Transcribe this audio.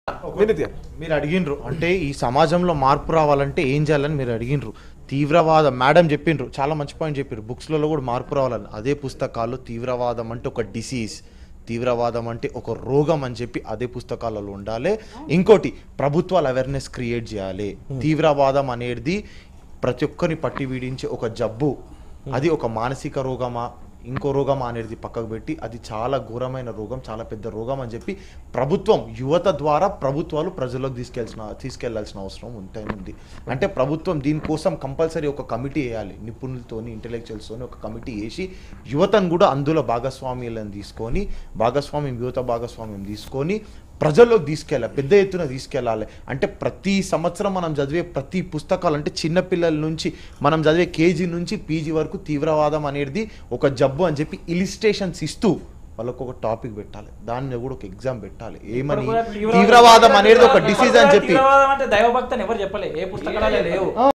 వినతి మీరు అడిగినరు అంటే ఈ సమాజంలో మార్పు రావాలంటే ఏం చేయాలని మీరు అడిగినరు తీవ్రవాదం మేడం చెప్పిండ్రు చాలా మంచి పాయింట్ చెప్పారు బుక్స్లలో కూడా మార్పు రావాలని అదే పుస్తకాల్లో తీవ్రవాదం అంటే ఒక డిసీజ్ తీవ్రవాదం అంటే ఒక రోగం అని చెప్పి అదే పుస్తకాలలో ఉండాలి ఇంకోటి ప్రభుత్వాలు అవేర్నెస్ క్రియేట్ చేయాలి తీవ్రవాదం అనేది ప్రతి ఒక్కరిని పట్టి వీడించే ఒక జబ్బు అది ఒక మానసిక రోగమా ఇంకో రోగం అనేది పక్కకు పెట్టి అది చాలా ఘోరమైన రోగం చాలా పెద్ద రోగం అని చెప్పి ప్రభుత్వం యువత ద్వారా ప్రభుత్వాలు ప్రజల్లోకి తీసుకెళ్సిన తీసుకెళ్లాల్సిన అవసరం ఉంటుంది అంటే ప్రభుత్వం దీనికోసం కంపల్సరీ ఒక కమిటీ వేయాలి నిపుణులతోని ఇంటెలెక్చువల్స్తోని ఒక కమిటీ వేసి యువతను కూడా అందులో భాగస్వామ్యాలను తీసుకొని భాగస్వామ్యం యువత భాగస్వామ్యం తీసుకొని ప్రజల్లోకి తీసుకెళ్ళాలి పెద్ద ఎత్తున తీసుకెళ్ళాలి అంటే ప్రతి సంవత్సరం మనం చదివే ప్రతి పుస్తకాలు అంటే చిన్నపిల్లల నుంచి మనం చదివే కేజీ నుంచి పీజీ వరకు తీవ్రవాదం అనేది ఒక జబ్బు అని చెప్పి ఇలిస్ట్రేషన్స్ ఇస్తూ వాళ్ళకు ఒక టాపిక్ పెట్టాలి దాన్ని కూడా ఒక ఎగ్జామ్ పెట్టాలి ఏమని ఇప్పుడు కూడా తీవ్రవాదం అనేది ఒక డిసీజ్ అని చెప్పి తీవ్రవాదం అంటే దైవభక్తి అని ఎవరు చెప్పలే ఏ పుస్తకాలలో లేవు